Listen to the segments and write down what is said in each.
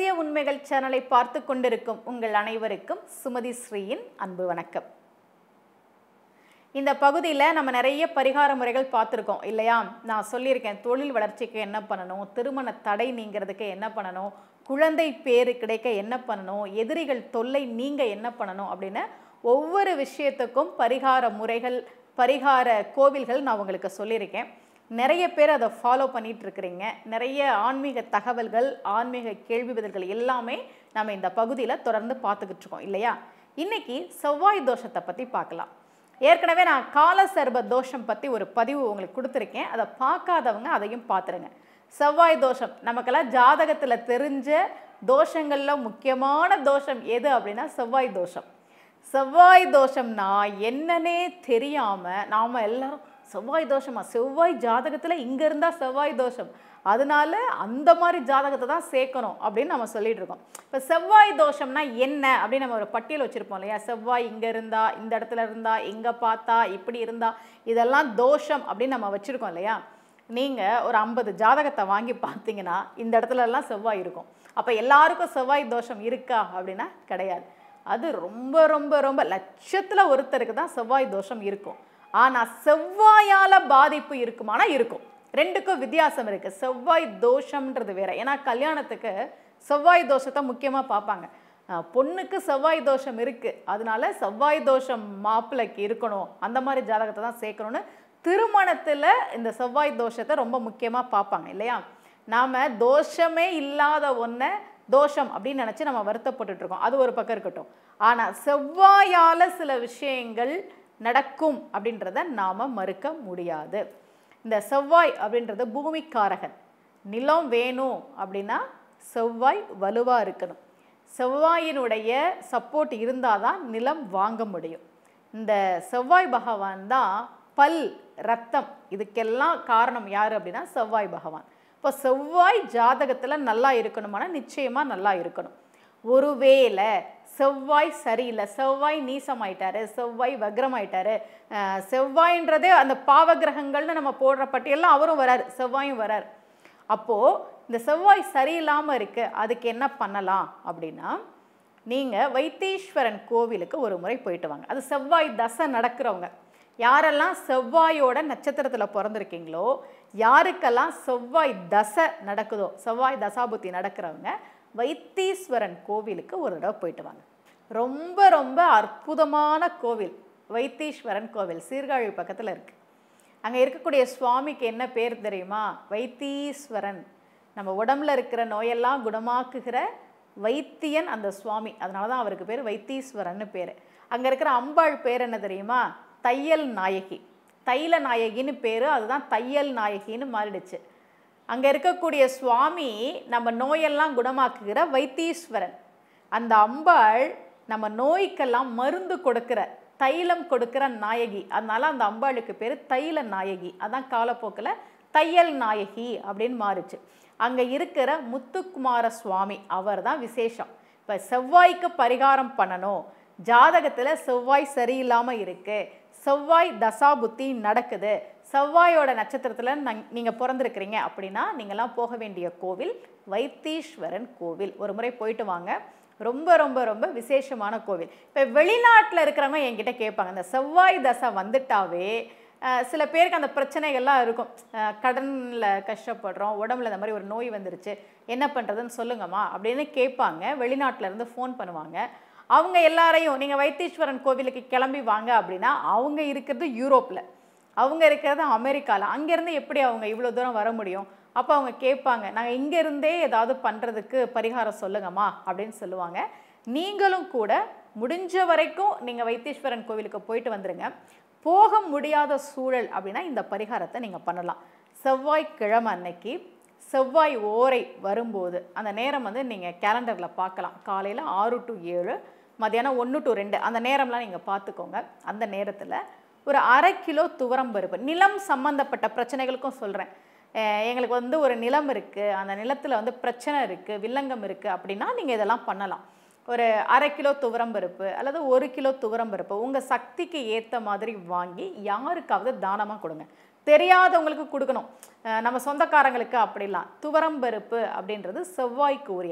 அரிய உண்மைகள் சேனலை பார்த்து கொண்டிருக்கும் உங்கள் அனைவருக்கும் சுமதி ஸ்ரீயின் அன்பு வணக்கம் இந்த பகுதியில் நம்ம நிறைய பரிகார முறைகள் பார்த்துருக்கோம் இல்லையா நான் சொல்லியிருக்கேன் தொழில் வளர்ச்சிக்கு என்ன பண்ணணும் திருமண தடை நீங்கிறதுக்கு என்ன பண்ணணும் குழந்தை பேரு கிடைக்க என்ன பண்ணணும் எதிரிகள் தொல்லை நீங்க என்ன பண்ணணும் அப்படின்னு ஒவ்வொரு விஷயத்துக்கும் பரிகார முறைகள் பரிகார கோவில்கள் நான் உங்களுக்கு சொல்லியிருக்கேன் நிறைய பேர் அதை ஃபாலோ பண்ணிட்டு இருக்கிறீங்க நிறைய ஆன்மீக தகவல்கள் ஆன்மீக கேள்வி பதில்கள் எல்லாமே நம்ம இந்த பகுதியில் தொடர்ந்து பார்த்துக்கிட்டு இருக்கோம் இல்லையா இன்னைக்கு செவ்வாய் தோஷத்தை பற்றி பார்க்கலாம் ஏற்கனவே நான் கால சர்ப தோஷம் பற்றி ஒரு பதிவு உங்களுக்கு கொடுத்துருக்கேன் அதை பார்க்காதவங்க அதையும் பார்த்துருங்க செவ்வாய் தோஷம் நமக்கெல்லாம் ஜாதகத்தில் தெரிஞ்ச தோஷங்களில் முக்கியமான தோஷம் எது அப்படின்னா செவ்வாய் தோஷம் செவ்வாய் தோஷம்னா என்னன்னே தெரியாமல் நாம் எல்லாரும் செவ்வாய் தோஷமா செவ்வாய் ஜாதகத்தில் இங்கே இருந்தால் செவ்வாய் தோஷம் அதனால அந்த மாதிரி ஜாதகத்தை தான் சேர்க்கணும் அப்படின்னு நம்ம சொல்லிட்டு இருக்கோம் இப்போ செவ்வாய் தோஷம்னா என்ன அப்படின்னு நம்ம ஒரு பட்டியல் வச்சுருப்போம் இல்லையா செவ்வாய் இங்கே இருந்தா இந்த இடத்துல இருந்தா இங்கே பார்த்தா இப்படி இருந்தா இதெல்லாம் தோஷம் அப்படின்னு நம்ம வச்சுருக்கோம் இல்லையா நீங்கள் ஒரு ஐம்பது ஜாதகத்தை வாங்கி பார்த்தீங்கன்னா இந்த இடத்துல எல்லாம் செவ்வாய் இருக்கும் அப்போ எல்லாருக்கும் செவ்வாய் தோஷம் இருக்கா அப்படின்னா கிடையாது அது ரொம்ப ரொம்ப ரொம்ப லட்சத்தில் ஒருத்தருக்கு தான் செவ்வாய் தோஷம் இருக்கும் ஆனால் செவ்வாயால் பாதிப்பு இருக்குமானா இருக்கும் ரெண்டுக்கும் வித்தியாசம் இருக்குது செவ்வாய் தோஷம்ன்றது வேற ஏன்னா கல்யாணத்துக்கு செவ்வாய் தோஷத்தை முக்கியமாக பார்ப்பாங்க அஹ் பொண்ணுக்கு செவ்வாய் தோஷம் இருக்குது அதனால செவ்வாய் தோஷம் மாப்பிள்ளைக்கு இருக்கணும் அந்த மாதிரி ஜாதகத்தை தான் சேர்க்கணும்னு திருமணத்தில் இந்த செவ்வாய் தோஷத்தை ரொம்ப முக்கியமாக பார்ப்பாங்க இல்லையா நாம் தோஷமே இல்லாத ஒன்றை தோஷம் அப்படின்னு நினச்சி நம்ம வருத்தப்பட்டுட்டு இருக்கோம் அது ஒரு பக்கம் இருக்கட்டும் ஆனால் செவ்வாயால் சில விஷயங்கள் நடக்கும் அப்படின்றத நாம் மறுக்க முடியாது இந்த செவ்வாய் அப்படின்றது பூமிக்காரகன் நிலம் வேணும் அப்படின்னா செவ்வாய் வலுவாக இருக்கணும் செவ்வாயினுடைய சப்போர்ட் இருந்தால் தான் நிலம் வாங்க முடியும் இந்த செவ்வாய் பகவான் தான் பல் ரத்தம் இதுக்கெல்லாம் காரணம் யார் அப்படின்னா செவ்வாய் பகவான் இப்போ செவ்வாய் ஜாதகத்தில் நல்லா இருக்கணுமானா நிச்சயமாக நல்லா இருக்கணும் ஒருவேளை செவ்வாய் சரியில்லை செவ்வாய் நீசமாயிட்டாரு செவ்வாய் வக்ரமாயிட்டாரு அஹ் செவ்வாய்ன்றதே அந்த பாவகிரகங்கள்னு நம்ம போடுற பட்டியலில் அவரும் வராரு செவ்வாயும் வரார் அப்போது இந்த செவ்வாய் சரியில்லாமல் இருக்கு அதுக்கு என்ன பண்ணலாம் அப்படின்னா நீங்கள் வைத்தீஸ்வரன் கோவிலுக்கு ஒரு முறை போயிட்டு வாங்க அது செவ்வாய் தசை நடக்கிறவங்க யாரெல்லாம் செவ்வாயோட நட்சத்திரத்தில் பிறந்திருக்கீங்களோ யாருக்கெல்லாம் செவ்வாய் தசை நடக்குதோ செவ்வாய் தசாபுத்தி நடக்கிறவங்க வைத்தீஸ்வரன் கோவிலுக்கு ஒரு தடவை போயிட்டு வாங்க ரொம்ப ரொம்ப அற்புதமான கோவில் வைத்தீஸ்வரன் கோவில் சீர்காழி பக்கத்தில் இருக்குது அங்கே இருக்கக்கூடிய சுவாமிக்கு என்ன பேர் தெரியுமா வைத்தீஸ்வரன் நம்ம உடம்புல இருக்கிற நோயெல்லாம் குணமாக்குகிற வைத்தியன் அந்த சுவாமி அதனால தான் அவருக்கு பேர் வைத்தீஸ்வரன்னு பேர் அங்கே இருக்கிற அம்பாள் பேர் என்ன தெரியுமா தையல் நாயகி தைல நாயகின்னு பேர் அதுதான் தையல் நாயகின்னு மாறிடுச்சு அங்கே இருக்கக்கூடிய சுவாமி நம்ம நோயெல்லாம் குணமாக்குகிற வைத்தீஸ்வரன் அந்த அம்பாள் நம்ம நோய்க்கெல்லாம் மருந்து கொடுக்கிற தைலம் கொடுக்கிற நாயகி அதனால அந்த அம்பாளுக்கு பேர் தைல நாயகி அதான் காலப்போக்கில் தையல் நாயகி அப்படின்னு மாறுச்சு அங்கே இருக்கிற முத்துக்குமார சுவாமி அவர் தான் விசேஷம் இப்போ செவ்வாய்க்கு பரிகாரம் பண்ணணும் ஜாதகத்தில் செவ்வாய் சரியில்லாமல் இருக்கு செவ்வாய் தசாபுத்தி நடக்குது செவ்வாயோட நட்சத்திரத்தில் நீங்கள் பிறந்திருக்கிறீங்க அப்படின்னா நீங்கள்லாம் போக வேண்டிய கோவில் வைத்தீஸ்வரன் கோவில் ஒரு முறை போயிட்டு வாங்க ரொம்ப ரொம்ப ரொம்ப விசேஷமான கோவில் இப்போ வெளிநாட்டில் இருக்கிறவங்க என்கிட்ட கேட்பாங்க இந்த செவ்வாய் தசை வந்துட்டாவே அஹ், சில பேருக்கு அந்த பிரச்சனைகள்லாம் இருக்கும் கடனில் கஷ்டப்படுறோம் உடம்புல இந்த மாதிரி ஒரு நோய் வந்துருச்சு என்ன பண்ணுறதுன்னு சொல்லுங்கம்மா அப்படின்னு கேட்பாங்க வெளிநாட்டுல இருந்து ஃபோன் பண்ணுவாங்க அவங்க எல்லாரையும் நீங்கள் வைத்தீஸ்வரன் கோவிலுக்கு கிளம்பி வாங்க அப்படின்னா அவங்க இருக்கிறது யூரோப்பில் அவங்க இருக்கிறது அமெரிக்காவில் அங்கேருந்து எப்படி அவங்க இவ்வளோ தூரம் வர முடியும் அப்போ அவங்க கேட்பாங்க நாங்கள் இங்கேருந்தே ஏதாவது பண்ணுறதுக்கு பரிகாரம் சொல்லுங்கம்மா அப்படின்னு சொல்லுவாங்க நீங்களும் கூட முடிஞ்ச வரைக்கும் நீங்கள் வைத்தீஸ்வரன் கோவிலுக்கு போயிட்டு வந்துருங்க போக முடியாத சூழல் அப்படின்னா இந்த பரிகாரத்தை நீங்கள் பண்ணலாம் செவ்வாய்க்கிழமை அன்னைக்கு செவ்வாய் ஓரை வரும்போது அந்த நேரம் வந்து நீங்கள் கேலண்டரில் பார்க்கலாம் காலையில் ஆறு டு ஏழு மத்தியானம் ஒன்று டு ரெண்டு அந்த நேரம்லாம் நீங்கள் பார்த்துக்கோங்க அந்த நேரத்தில் ஒரு அரை கிலோ துவரம் பருப்பு நிலம் சம்மந்தப்பட்ட பிரச்சனைகளுக்கும் சொல்கிறேன் எங்களுக்கு வந்து ஒரு நிலம் இருக்குது அந்த நிலத்தில் வந்து பிரச்சனை இருக்குது வில்லங்கம் இருக்குது அப்படின்னா நீங்கள் இதெல்லாம் பண்ணலாம் ஒரு அரை கிலோ துவரம் பருப்பு அல்லது ஒரு கிலோ துவரம் பருப்பு உங்கள் சக்திக்கு ஏற்ற மாதிரி வாங்கி யாருக்காவது தானமாக கொடுங்க தெரியாதவங்களுக்கு கொடுக்கணும் அஹ் நம்ம சொந்தக்காரங்களுக்கு அப்படிலாம் துவரம் பருப்பு அப்படின்றது செவ்வாய்க்கு உரியது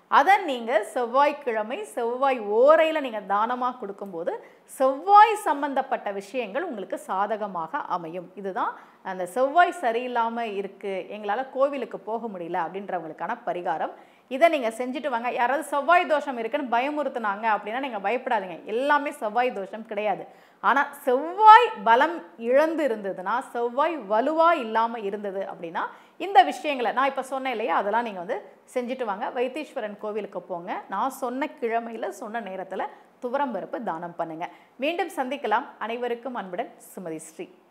அதை நீங்கள் செவ்வாய்க்கிழமை செவ்வாய் ஓரையில் நீங்கள் தானமாக கொடுக்கும்போது செவ்வாய் சம்பந்தப்பட்ட விஷயங்கள் உங்களுக்கு சாதகமாக அமையும் இதுதான் அந்த செவ்வாய் சரியில்லாமல் இருக்குது எங்களால் கோவிலுக்கு போக முடியல அப்படின்றவங்களுக்கான பரிகாரம் இதை நீங்கள் செஞ்சுட்டு வாங்க யாராவது செவ்வாய் தோஷம் இருக்குன்னு பயமுறுத்துனாங்க அப்படின்னா நீங்கள் பயப்படாதீங்க எல்லாமே செவ்வாய் தோஷம் கிடையாது ஆனால் செவ்வாய் பலம் இழந்து இருந்ததுன்னா செவ்வாய் வலுவாக இல்லாமல் இருந்தது அப்படின்னா இந்த விஷயங்களை நான் இப்போ சொன்னேன் இல்லையா அதெல்லாம் நீங்கள் வந்து செஞ்சுட்டு வாங்க வைத்தீஸ்வரன் கோவிலுக்கு போங்க நான் சொன்ன கிழமையில் சொன்ன நேரத்தில் துவரம்பருப்பு தானம் பண்ணுங்க மீண்டும் சந்திக்கலாம் அனைவருக்கும் அன்புடன் சுமதி ஸ்ரீ